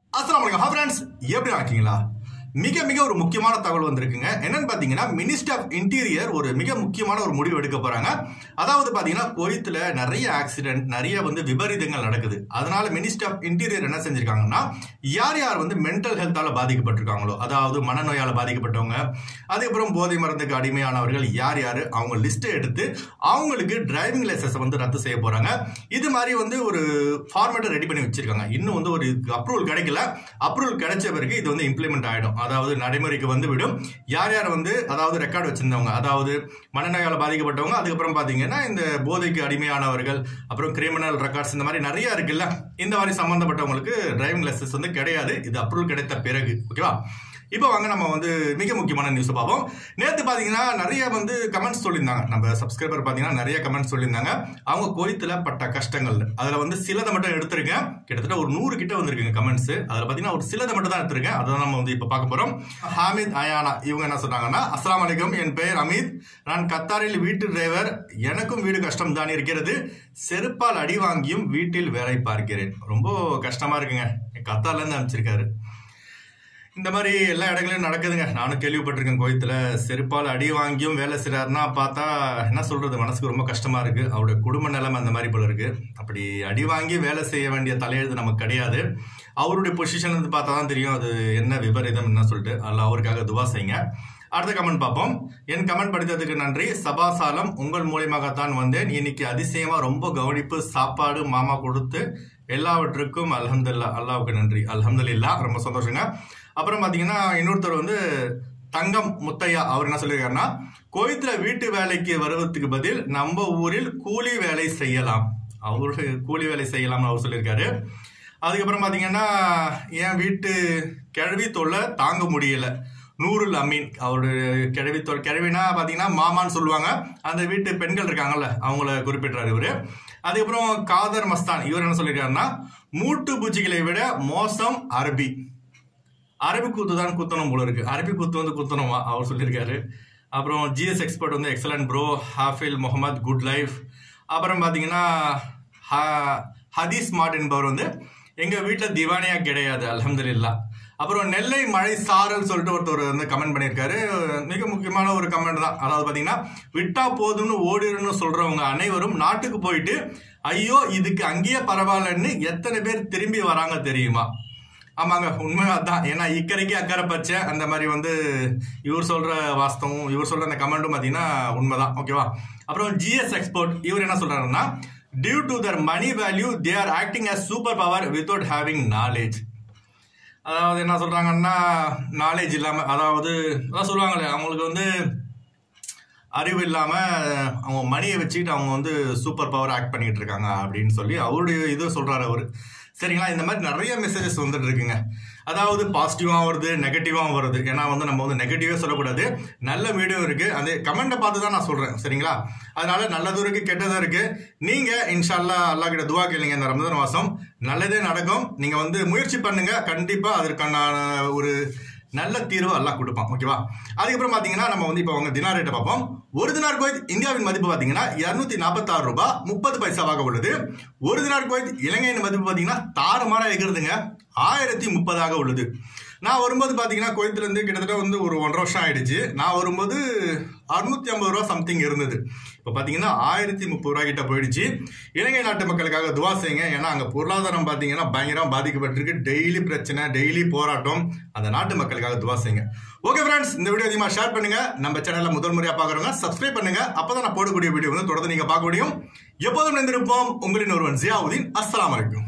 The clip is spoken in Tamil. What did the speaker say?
அஸ்லாம் வலைக்கம் ஹா ஃப்ரெண்ட்ஸ் எப்படி இருக்கீங்களா மிக மிக ஒரு முக்கியமான தகவல் வந்திருக்குங்க என்னன்னு பார்த்தீங்கன்னா மினிஸ்டர் ஆஃப் இன்டீரியர் ஒரு மிக முக்கியமான ஒரு முடிவு எடுக்க போறாங்க அதாவது பார்த்தீங்கன்னா குவைத்தில் நிறைய ஆக்சிடென்ட் நிறைய வந்து விபரீதங்கள் நடக்குது அதனால மினிஸ்டர் ஆஃப் இன்டீரியர் என்ன செஞ்சிருக்காங்கன்னா யார் யார் வந்து மென்டல் ஹெல்த்தால பாதிக்கப்பட்டிருக்காங்களோ அதாவது மனநோயால பாதிக்கப்பட்டவங்க அதுக்கப்புறம் போதை மருந்துக்கு அடிமையானவர்கள் யார் யார் அவங்க லிஸ்ட்டை எடுத்து அவங்களுக்கு டிரைவிங் லைசன்ஸை வந்து ரத்து செய்ய போறாங்க இது மாதிரி வந்து ஒரு ஃபார்மேட்டை ரெடி பண்ணி வச்சிருக்காங்க இன்னும் வந்து ஒரு அப்ரூவல் கிடைக்கல அப்ரூவல் கிடைச்ச பிறகு இது வந்து இம்ப்ளிமெண்ட் ஆயிடும் அதாவது நடைமுறைக்கு வந்து விடும் யார் யார் வந்து அதாவது ரெக்கார்டு வச்சிருந்தவங்க அதாவது மனநோயால் பாதிக்கப்பட்டவங்க அதுக்கப்புறம் பாத்தீங்கன்னா இந்த போதைக்கு அடிமையானவர்கள் அப்புறம் கிரிமினல் ரெக்கார்ட்ஸ் இந்த மாதிரி நிறைய இருக்குல்ல இந்த மாதிரி சம்பந்தப்பட்டவங்களுக்கு டிரைவிங் லைசன்ஸ் வந்து கிடையாது இது அப்ரூவல் கிடைத்த பிறகு ஓகேவா இப்போ வாங்க நம்ம வந்து மிக முக்கியமான நியூஸ் பார்ப்போம் நேற்று பார்த்தீங்கன்னா நிறைய வந்து கமெண்ட்ஸ் சொல்லியிருந்தாங்க நம்ம சப்ஸ்கிரைபர் பார்த்தீங்கன்னா நிறைய கமெண்ட்ஸ் சொல்லியிருந்தாங்க அவங்க கோயத்தில் பட்ட கஷ்டங்கள் அதில் வந்து சிலதை மட்டும் எடுத்திருக்கேன் கிட்டத்தட்ட ஒரு நூறு கிட்ட வந்திருக்குங்க கமெண்ட்ஸ் அதில் பார்த்தீங்கன்னா ஒரு சிலதை மட்டும் தான் எடுத்திருக்கேன் அதை நம்ம வந்து இப்போ பார்க்க போகிறோம் ஹாமித் அயானா இவங்க என்ன சொன்னாங்கன்னா அஸ்லாம் வலைக்கம் என் பெயர் அமித் நான் கத்தாரில் வீட்டு டிரைவர் எனக்கும் வீடு கஷ்டம் தான் இருக்கிறது செருப்பால் அடி வாங்கியும் வீட்டில் வேலை பார்க்கிறேன் ரொம்ப கஷ்டமா இருக்குங்க கத்தார்லேருந்து அனுப்பிச்சிருக்காரு இந்த மாதிரி எல்லா இடங்களையும் நடக்குதுங்க நானும் கேள்விப்பட்டிருக்கேன் கோயத்தில் செருப்பால் அடி வாங்கியும் வேலை செய்கிறாருன்னா பார்த்தா என்ன சொல்றது மனசுக்கு ரொம்ப கஷ்டமா இருக்கு அவருடைய குடும்ப நிலைமை அந்த மாதிரி போல இருக்கு அப்படி அடி வாங்கி வேலை செய்ய வேண்டிய தலையெழுத்து நமக்கு கிடையாது அவருடைய பொசிஷன் வந்து பார்த்தா தான் தெரியும் அது என்ன விபரீதம் என்ன சொல்லிட்டு அதில் அவருக்காக துவா செய்யுங்க அடுத்த கமெண்ட் பார்ப்போம் என் கமெண்ட் படித்ததுக்கு நன்றி சபாசாலம் உங்கள் மூலியமாகத்தான் வந்தேன் இன்னைக்கு அதிசயமா ரொம்ப கவனிப்பு சாப்பாடு மாமா கொடுத்து எல்லாவற்றுக்கும் அல்ஹம்துல்லா அல்லாவுக்கு நன்றி அல்ஹம்துலில்லா ரொம்ப சந்தோஷங்க அப்புறம் பாத்தீங்கன்னா இன்னொருத்தர் வந்து தங்கம் முத்தையா அவர் என்ன சொல்லியிருக்காருன்னா கோயத்துல வீட்டு வேலைக்கு வருவதற்கு பதில் நம்ம ஊரில் கூலி வேலை செய்யலாம் அவரு கூலி வேலை செய்யலாம்னு அவர் சொல்லியிருக்காரு அதுக்கப்புறம் பாத்தீங்கன்னா என் வீட்டு கிழவி தொல்லை தாங்க முடியல நூருல் அமீன் அவருடைய கிழவி தொல் கிழவினா பார்த்தீங்கன்னா மாமான்னு சொல்லுவாங்க அந்த வீட்டு பெண்கள் இருக்காங்கல்ல அவங்கள குறிப்பிட்டார் இவர் அதுக்கப்புறம் காதர் மஸ்தான் இவர் என்ன சொல்லியிருக்காருன்னா மூட்டு பூச்சிகளை விட மோசம் அரபி அரபி கூத்து தான் குத்தணும் போல இருக்கு அரபி கூத்து வந்து குத்தணுமா அவர் சொல்லியிருக்காரு அப்புறம் ஜிஎஸ் எக்ஸ்பர்ட் வந்து எக்ஸலன்ட் ப்ரோ ஹாஃபில் முகமது குட் லைஃப் அப்புறம் பார்த்தீங்கன்னா ஹ- ஹதீஸ் ஸ்மார்ட் என்பவர் வந்து எங்கள் வீட்டில் திவானியா கிடையாது அல்ஹம்துலில்லா அப்புறம் நெல்லை மழை சாரல் சொல்லிட்டு ஒருத்தர் வந்து கமெண்ட் பண்ணியிருக்காரு மிக முக்கியமான ஒரு கமெண்ட் தான் அதாவது பார்த்தீங்கன்னா விட்டா போதும்னு ஓடிடுன்னு சொல்றவங்க அனைவரும் நாட்டுக்கு போயிட்டு ஐயோ இதுக்கு அங்கேயே பரவாயில்லன்னு எத்தனை பேர் திரும்பி வராங்க தெரியுமா ஆமாங்க உண்மை அதான் ஏன்னா இக்கரைக்கு அக்கறை பச்சை அந்த மாதிரி வந்து இவர் சொல்ற வாஸ்தவம் இவர் சொல்ற அந்த கமெண்ட்டும் பார்த்தீங்கன்னா உண்மைதான் ஓகேவா அப்புறம் ஜிஎஸ் எக்ஸ்போர்ட் இவர் என்ன சொல்றாருன்னா due to their money value they are acting as super power without having knowledge அதாவது என்ன சொல்றாங்கன்னா நாலேஜ் இல்லாம அதாவது அதான் சொல்லுவாங்களே அவங்களுக்கு வந்து அறிவு இல்லாம அவங்க மணியை வச்சுக்கிட்டு அவங்க வந்து சூப்பர் பவர் ஆக்ட் பண்ணிட்டு இருக்காங்க அப்படின்னு சொல்லி அவருடைய இது சொல்றாரு அவரு சரிங்களா இந்த மாதிரி நிறைய மெசேஜஸ் வந்துட்டு இருக்குங்க அதாவது பாசிட்டிவாகவும் வருது நெகட்டிவாகவும் வருது ஏன்னா வந்து நம்ம வந்து நெகட்டிவே சொல்லக்கூடாது நல்ல வீடியோ இருக்கு அந்த கமெண்ட்டை பார்த்து தான் நான் சொல்றேன் சரிங்களா அதனால நல்லதும் இருக்கு கெட்டதும் இருக்கு நீங்க இன்ஷால்லா அல்லாஹ் கிட்ட துவா கேளுங்க இந்த ரமதான் மாசம் நல்லதே நடக்கும் நீங்க வந்து முயற்சி பண்ணுங்க கண்டிப்பா அதற்கான ஒரு நல்ல தீர்வு எல்லாம் கொடுப்பான் ஓகேவா அதுக்கப்புறம் பாத்தீங்கன்னா நம்ம வந்து இப்போ அவங்க தினார் ரேட்டை பார்ப்போம் ஒரு தினார் கோயத் இந்தியாவின் மதிப்பு பாத்தீங்கன்னா இருநூத்தி நாற்பத்தாறு ரூபாய் முப்பது பைசாவாக உள்ளது ஒரு தினார் கோயத் இலங்கையின் மதிப்பு பாத்தீங்கன்னா தாறுமாறா எகிறதுங்க ஆயிரத்தி முப்பதாக உள்ளது நான் வரும்போது பாத்தீங்கன்னா கோயத்துல இருந்து கிட்டத்தட்ட வந்து ஒரு ஒன்றரை வருஷம் ஆயிடுச்சு நான் வரும்போது அறுநூத்தி ஐம்பது ரூபா சம்திங் இருந்தது இப்போ பாத்தீங்கன்னா ஆயிரத்தி முப்பது ரூபா கிட்ட போயிடுச்சு இலங்கை நாட்டு மக்களுக்காக துவா செய்யுங்க ஏன்னா அங்க பொருளாதாரம் பாத்தீங்கன்னா பயங்கரமா பாதிக்கப்பட்டிருக்கு டெய்லி பிரச்சனை டெய்லி போராட்டம் அந்த நாட்டு மக்களுக்காக துவா செய்யுங்க ஓகே ஃப்ரெண்ட்ஸ் இந்த வீடியோ அதிகமாக ஷேர் பண்ணுங்க நம்ம சேனல்ல முதல் முறையா பாக்குறவங்க சப்ஸ்கிரைப் பண்ணுங்க அப்பதான் நான் போடக்கூடிய வீடியோ வந்து தொடர்ந்து நீங்க பார்க்க முடியும் எப்போதும் நினைந்திருப்போம் உங்களின் ஒருவன் ஜியாவுதீன் அஸ்ஸலாமு அலைக்கும்